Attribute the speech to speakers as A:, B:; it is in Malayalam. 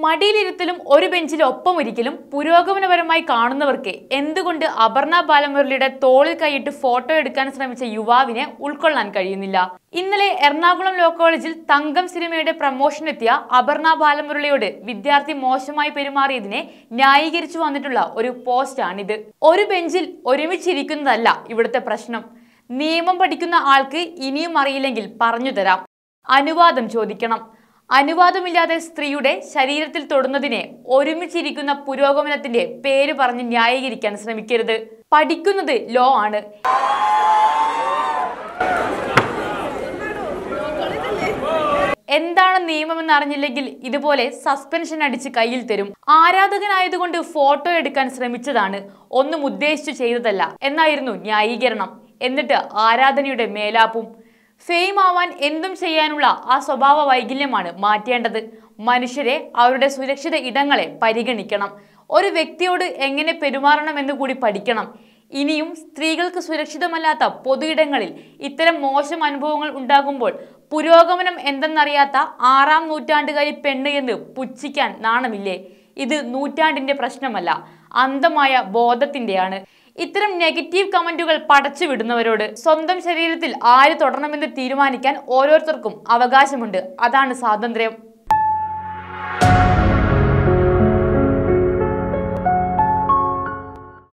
A: മടിയിലിരുത്തലും ഒരു ബെഞ്ചിൽ ഒപ്പമൊരിക്കലും പുരോഗമനപരമായി കാണുന്നവർക്ക് എന്തുകൊണ്ട് അപർണ ബാലമുരളിയുടെ തോളിൽ കൈയിട്ട് ഫോട്ടോ എടുക്കാൻ ശ്രമിച്ച യുവാവിനെ ഉൾക്കൊള്ളാൻ കഴിയുന്നില്ല ഇന്നലെ എറണാകുളം ലോ കോളേജിൽ തങ്കം സിനിമയുടെ പ്രമോഷനെത്തിയ അപർണ ബാലമുരളിയോട് വിദ്യാർത്ഥി മോശമായി പെരുമാറിയതിനെ ന്യായീകരിച്ചു വന്നിട്ടുള്ള ഒരു പോസ്റ്റാണിത് ഒരു ബെഞ്ചിൽ ഒരുമിച്ചിരിക്കുന്നതല്ല ഇവിടുത്തെ പ്രശ്നം നിയമം പഠിക്കുന്ന ആൾക്ക് ഇനിയും അറിയില്ലെങ്കിൽ പറഞ്ഞു തരാം അനുവാദം ചോദിക്കണം അനുവാദമില്ലാതെ സ്ത്രീയുടെ ശരീരത്തിൽ തൊടുന്നതിനെ ഒരുമിച്ചിരിക്കുന്ന പുരോഗമനത്തിന്റെ പേര് പറഞ്ഞ് ന്യായീകരിക്കാൻ ശ്രമിക്കരുത് പഠിക്കുന്നത് ലോ ആണ് എന്താണ് നിയമമെന്ന് അറിഞ്ഞില്ലെങ്കിൽ ഇതുപോലെ സസ്പെൻഷൻ അടിച്ച് കയ്യിൽ തരും ആരാധകനായതുകൊണ്ട് ഫോട്ടോ എടുക്കാൻ ശ്രമിച്ചതാണ് ഒന്നും ഉദ്ദേശിച്ചു ചെയ്തതല്ല എന്നായിരുന്നു ന്യായീകരണം എന്നിട്ട് ആരാധനയുടെ മേലാപ്പും ഫെയിം ആവാൻ എന്തും ചെയ്യാനുള്ള ആ സ്വഭാവ വൈകല്യമാണ് മാറ്റേണ്ടത് മനുഷ്യരെ അവരുടെ സുരക്ഷിത ഇടങ്ങളെ പരിഗണിക്കണം ഒരു വ്യക്തിയോട് എങ്ങനെ പെരുമാറണമെന്ന് കൂടി പഠിക്കണം ഇനിയും സ്ത്രീകൾക്ക് സുരക്ഷിതമല്ലാത്ത പൊതു ഇടങ്ങളിൽ ഇത്തരം മോശം അനുഭവങ്ങൾ ഉണ്ടാകുമ്പോൾ പുരോഗമനം എന്തെന്നറിയാത്ത ആറാം നൂറ്റാണ്ടുകാരി പെണ്ണ് എന്ന് പുച്ഛിക്കാൻ നാണമില്ലേ ഇത് നൂറ്റാണ്ടിന്റെ പ്രശ്നമല്ല അന്ധമായ ബോധത്തിന്റെയാണ് ഇത്തരം നെഗറ്റീവ് കമന്റുകൾ പടച്ചു വിടുന്നവരോട് സ്വന്തം ശരീരത്തിൽ ആര് തൊടണമെന്ന് തീരുമാനിക്കാൻ ഓരോരുത്തർക്കും അവകാശമുണ്ട് അതാണ് സ്വാതന്ത്ര്യം